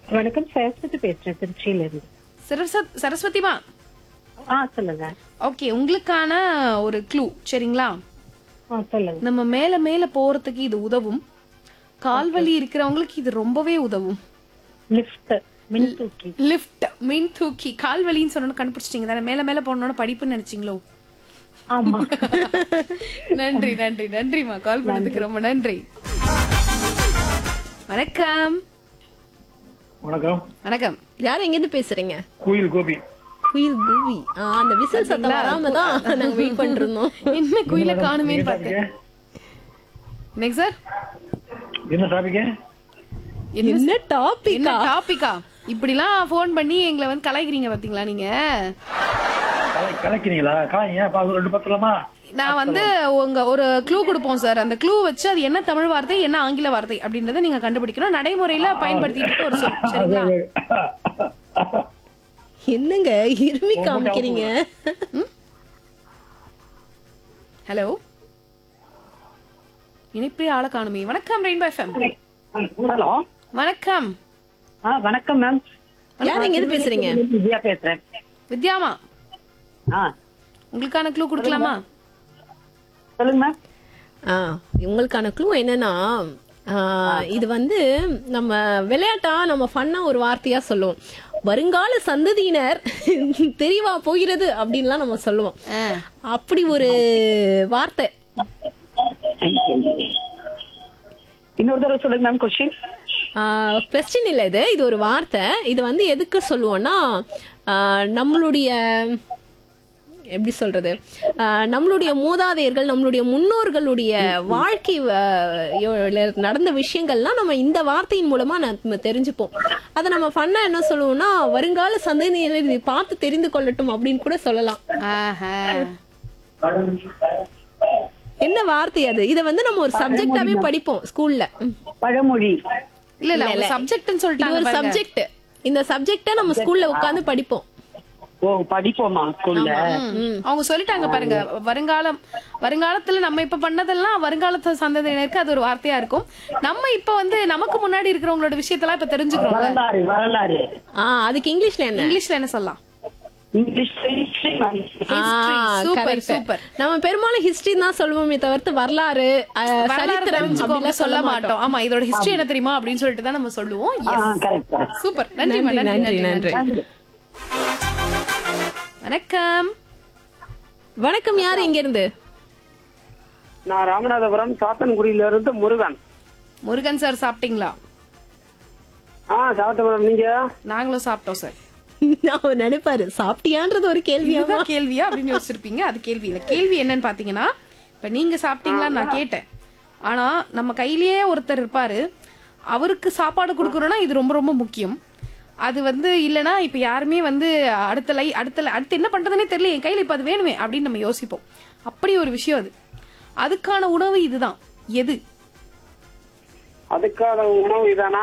வணக்கம் சரஸ்வதி பேசுறேன் திருச்சியில இருந்து சரஸ்வத் சரஸ்வதிமா ஆ சொல்லுங்க ஓகே உங்களுக்கான ஒரு க்ளூ சரிங்களா ஆ சொல்லுங்க நம்ம மேல மேல போறதுக்கு இது உதவும் கால்வலி இருக்கிறவங்களுக்கு இது ரொம்பவே உதவும் லிஃப்ட் மின் தூக்கி லிஃப்ட் மின் தூக்கி கால்வலின்னு சொன்னோன்னு கண்டுபிடிச்சிட்டீங்க தானே மேல மேல போனோன்னு படிப்புன்னு நினைச்சீங்களோ ஆமா நன்றி நன்றி நன்றிமா கால் பண்ணதுக்கு ரொம்ப நன்றி வணக்கம் வணக்கம் வணக்கம் யார் எங்க இருந்து பேசுறீங்க கோயில் கோபி குயில் பூவி ஆ, அந்த விசில் சத்தம் வராம தான் நாங்க வெயிட் பண்ணிட்டு இருந்தோம் என்ன குயில காணுமே பார்த்தேன் நெக்ஸ்ட் சார் என்ன டாபிக் என்ன டாபிக் என்ன டாபிக்கா இப்படிலாம் ஃபோன் பண்ணி எங்களை வந்து கலாய்க்கிறீங்க பாத்தீங்களா நீங்க கலக்கிறீங்களா கலாய்ங்க பா ரெண்டு பத்தலாமா நான் வந்து உங்க ஒரு க்ளூ கொடுப்போம் சார் அந்த க்ளூ வச்சு அது என்ன தமிழ் வார்த்தை என்ன ஆங்கில வார்த்தை அப்படின்றத நீங்க கண்டுபிடிக்கணும் நடைமுறையில பயன்படுத்திட்டு இருக்க ஒரு சொல் சரிங்களா என்னங்க இருமி காமிக்கிறீங்க ஹலோ இணைப்பே ஆள காணுமே வணக்கம் ரெயின்போ எஃப்எம் ஹலோ வணக்கம் ஆ வணக்கம் மேம் யார் எங்க இருந்து பேசுறீங்க விஜயா பேசுறேன் வித்யாமா ஆ உங்களுக்கான க்ளூ கொடுக்கலாமா சொல்லுங்க மேம் ஆ, உங்களுக்கான க்ளூ என்னன்னா ஆ, இது வந்து நம்ம விளையாட்டா நம்ம ஃபன்னா ஒரு வார்த்தையா சொல்லுவோம் வருங்கால சந்ததியினர் தெரியவா போகிறது அப்படின்லாம் நம்ம சொல்லுவோம் ஆ. அப்படி ஒரு வார்த்தை இன்னொரு தடவை சொல்லுங்க மேம் கொஸ்டின் கொஸ்டின் இல்லை இது இது ஒரு வார்த்தை இது வந்து எதுக்கு சொல்லுவோம்னா ஆ, நம்மளுடைய எப்படி சொல்றது ஆ, நம்மளுடைய மூதாதையர்கள் நம்மளுடைய முன்னோர்களுடைய வாழ்க்கை ஆ, யோ- நடந்த விஷயங்கள்லாம் நம்ம இந்த வார்த்தையின் மூலமா நம்ம தெரிஞ்சுப்போம் அதை நம்ம ஃபன்னா என்ன சொல்லுவோம்னா வருங்கால சந்ததியினர் இதை பார்த்து தெரிந்து கொள்ளட்டும் அப்படின்னு கூட சொல்லலாம் ஆஹா. என்ன வார்த்தை அது இதை வந்து நம்ம ஒரு சப்ஜெக்டாவே படிப்போம் ஸ்கூல்ல பழமொழி இல்ல இல்ல அவங்க சப்ஜெக்ட்னு இது சொல்லிட்டாங்க ஒரு பாருங்க. சப்ஜெக்ட் இந்த சப்ஜெக்ட நம்ம ஸ்கூல்ல உட்கார்ந்து படிப்போம் ஓ படிப்போமா ஸ்கூல்ல ம். அவங்க சொல்லிட்டாங்க பாருங்க வருங்காலம் வருங்காலத்துல நம்ம இப்ப பண்ணதெல்லாம் வருங்காலத்து சந்ததியினருக்கு அது ஒரு வார்த்தையா இருக்கும் நம்ம இப்ப வந்து நமக்கு முன்னாடி இருக்கிறவங்களோட விஷயத்தெல்லாம் இப்ப தெரிஞ்சுக்கிறோம்ல வரலாறு வரலாறு ஆ அதுக்கு இங்கிலீஷ்ல என்ன இங்கிலீஷ்ல என்ன சொல்லலாம் இங்கிலீஷ் history ma'am. ஆ, சூப்பர் correct. சூப்பர் நம்ம பெரும்பாலும் ஹிஸ்டரி தான் சொல்லுவோமே தவிர்த்து வரலாறு அ, வரலாறு சரித்திரம் தெரிஞ்சுக்கோங்க அப்படிலாம் சொல்ல மாட்டோம் ஆமா இதோட ஹிஸ்டரி என்ன தெரியுமா அப்படின்னு சொல்லிட்டு தான் நம்ம சொல்லுவோம் ஆ Yes. கரெக்ட் கரெக்ட் சூப்பர் நன்றி நன்றி, நன்றி நன்றி, நன்றி நன்றி. வணக்கம் வணக்கம் யார் எங்க இருந்து நான் ராமநாதபுரம் சாத்தன்குடியில இருந்து முருகன் முருகன் சார் சாப்பிட்டீங்களா ஆ சாத்தபுரம் நீங்க நாங்களும் சாப்பிட்டோம் சார் அவர் நினைப்பாரு சாப்பிட்டியான்றது ஒரு கேள்வியா இதுதான் கேள்வியா அப்படின்னு யோசிச்சிருப்பீங்க அது கேள்வி இல்ல கேள்வி என்னன்னு பாத்தீங்கன்னா இப்ப நீங்க சாப்பிட்டீங்களான்னு நான் கேட்டேன் ஆனா நம்ம கையிலேயே ஒருத்தர் இருப்பாரு அவருக்கு சாப்பாடு கொடுக்கறோம்னா இது ரொம்ப ரொம்ப முக்கியம் அது வந்து இல்லனா இப்ப யாருமே வந்து அடுத்த லை அடுத்த லை- அடுத்து என்ன பண்றதுனே தெரியல என் கையில இப்ப அது வேணுமே அப்படின்னு நம்ம யோசிப்போம் அப்படி ஒரு விஷயம் அது அதுக்கான உணவு இதுதான் எது அதுக்கான உணவு இதானா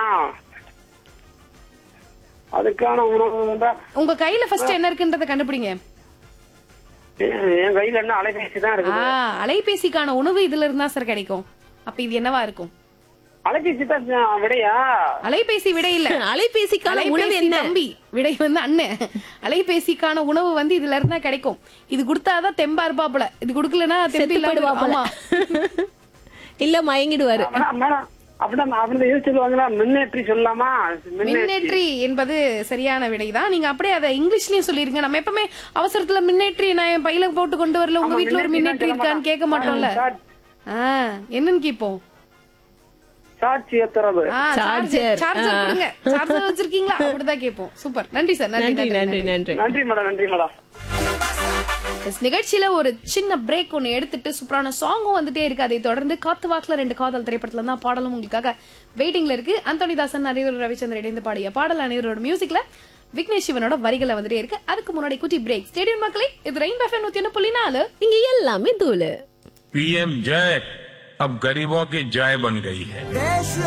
அதுக்கான உணவு வந்தா உங்க கையில ஃபர்ஸ்ட் என்ன இருக்குன்றத கண்டுபிடிங்க எ- என் கையில என்ன அலைபேசி தான் ஆ இருக்குது அலைபேசிக்கான உணவு இதுல இருந்தா சார் கிடைக்கும் அப்ப இது என்னவா இருக்கும் அலைபேசி தான் விடையா அலைபேசி விடை இல்ல அலைபேசிக்கான உணவு அலைபேசி என்ன தம்பி விடை வந்து அண்ணன் அலைபேசிக்கான உணவு வந்து இதுல இருந்தா கிடைக்கும் இது கொடுத்தாதான் தெம்பா இருப்பாப்புல இது குடுக்கலன்னா தெம்பு செத்து இல்லாம போயிடுவாப்புல. ஆமா. இல்ல மயங்கிடுவாரு மேடம், மேடம் அப்படிதான் அப்படி யோசிச்சுருவாங்களா மின்னேற்றி சொல்லலாமா மின்னேற்றி மின்னேற்றி என்பது சரியான விடைதான் நீங்க அப்படியே அதை இங்கிலீஷ்லயும் சொல்லிருங்க நம்ம எப்பவுமே அவசரத்துல மின்னேற்றி நான் என் பையில போட்டு கொண்டு வரல உங்க ஆமா, வீட்ல ஒரு மின்னேற்றி மின்னேற்றி இருக்கான்னு கேட்க மாட்டோம்ல சார், ஆ என்னன்னு கேப்போம் சாட்சி ஏத்துறது ஆ, Charger. charger. Charger கொடுங்க. Charger வச்சிருக்கீங்களா அப்படிதான் கேட்போம் சூப்பர் நன்றி சார் நன்றி நன்றி நன்றி நன்றி மேடம் நன்றி மேடம் Yes, நிகழ்ச்சியில ஒரு சின்ன பிரேக் ஒன்னு எடுத்துட்டு சூப்பரான சாங்கும் வந்துட்டே இருக்கு அதை தொடர்ந்து காத்து வாக்குல ரெண்டு காதல் திரைப்படத்துல தான் பாடலும் உங்களுக்காக வெயிட்டிங்ல இருக்கு அந்தோனிதாசன் அனிருத் ரவிச்சந்திரன் இணைந்து பாடிய பாடல் அனிருத்தோட மியூசிக்ல விக்னேஷ் சிவனோட வரிகளை வந்துட்டே இருக்கு அதுக்கு முன்னாடி குட்டி பிரேக் ஸ்டேடியம் மக்களே இது ரெயின் பஃபே நூத்தி ஒண்ணு புள்ளி நாலு இங்க எல்லாமே தூளு पीएम जय अब गरीबों की जय बन गई है